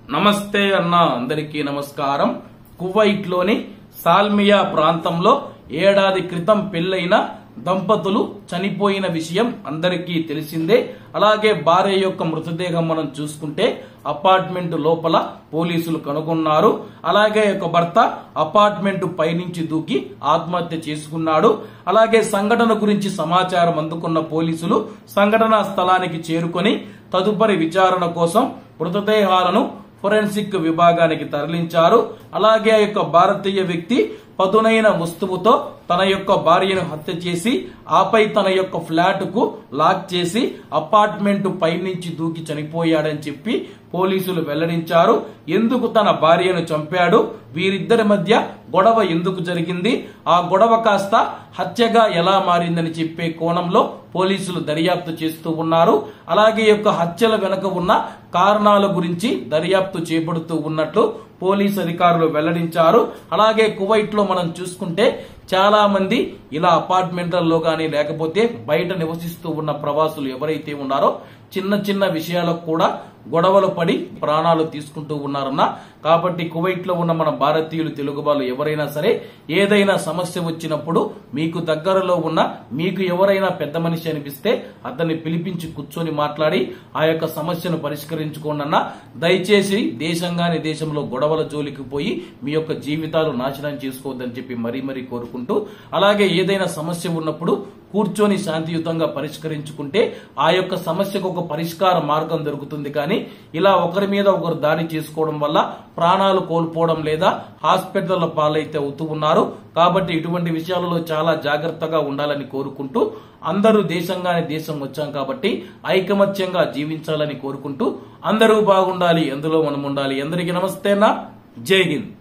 నమస్తే అన్న అందరికీ నమస్కారం కువైట్ లోని సాల్మియా ప్రాంతంలో ఏడాది క్రితం పెళ్లైన దంపతులు చనిపోయిన విషయం అందరికీ తెలిసిందే అలాగే భార్య యొక్క మృతదేహం మనం చూసుకుంటే అపార్ట్మెంట్ లోపల పోలీసులు కనుగొన్నారు అలాగే ఒక భర్త అపార్ట్మెంట్ పైనుంచి దూకి ఆత్మహత్య చేసుకున్నాడు అలాగే సంఘటన గురించి సమాచారం అందుకున్న పోలీసులు సంఘటనా స్థలానికి చేరుకొని తదుపరి విచారణ కోసం మృతదేహాలను ఫోరెన్సిక్ విభాగానికి తరలించారు అలాగే ఆ యొక్క భారతీయ వ్యక్తి పదునైన వస్తువుతో తన యొక్క భార్యను హత్య చేసి ఆపై తన యొక్క ఫ్లాట్ కు లాక్ చేసి అపార్ట్మెంట్ పైనుంచి దూకి చనిపోయాడని చెప్పి పోలీసులు వెల్లడించారు ఎందుకు తన భార్యను చంపాడు వీరిద్దరి మధ్య గొడవ ఎందుకు జరిగింది ఆ గొడవ కాస్త హత్యగా ఎలా మారిందని చెప్పే కోణంలో పోలీసులు దర్యాప్తు చేస్తూ ఉన్నారు అలాగే ఈ యొక్క హత్యల వెనుక ఉన్న కారణాల గురించి దర్యాప్తు చేపడుతూ ఉన్నట్లు పోలీస్ అధికారులు వెల్లడించారు అలాగే కువైట్ లో మనం చూసుకుంటే చాలా మంది ఇలా అపార్ట్మెంట్లలో కానీ లేకపోతే బయట నివసిస్తూ ఉన్న ప్రవాసులు ఎవరైతే ఉన్నారో చిన్న చిన్న విషయాలకు కూడా గొడవలు పడి ప్రాణాలు తీసుకుంటూ ఉన్నారన్న కాబట్టి కువైట్ లో ఉన్న మన భారతీయులు తెలుగు వాళ్ళు ఎవరైనా సరే ఏదైనా సమస్య వచ్చినప్పుడు మీకు దగ్గరలో ఉన్న మీకు ఎవరైనా పెద్ద మనిషి అనిపిస్తే అతన్ని పిలిపించి కూర్చొని మాట్లాడి ఆ యొక్క సమస్యను పరిష్కరించుకోండి అన్న దయచేసి దేశంగాని దేశంలో గొడవల జోలికి పోయి మీ యొక్క జీవితాలు నాశనం చేసుకోవద్దని చెప్పి మరీ మరీ కోరుకుంటూ అలాగే ఏదైనా సమస్య ఉన్నప్పుడు కూర్చొని శాంతియుతంగా పరిష్కరించుకుంటే ఆ యొక్క సమస్యకు ఒక పరిష్కార మార్గం దొరుకుతుంది కానీ ఇలా ఒకరి మీద ఒకరు దాడి చేసుకోవడం వల్ల ప్రాణాలు కోల్పోవడం లేదా హాస్పిటల్ పాలైతే అవుతూ ఉన్నారు కాబట్టి ఇటువంటి విషయాలలో చాలా జాగ్రత్తగా ఉండాలని కోరుకుంటూ అందరూ దేశంగానే దేశం వచ్చాం కాబట్టి ఐకమత్యంగా జీవించాలని కోరుకుంటూ అందరూ బాగుండాలి ఎందులో మనం ఉండాలి అందరికీ నమస్తేనా జై హింద్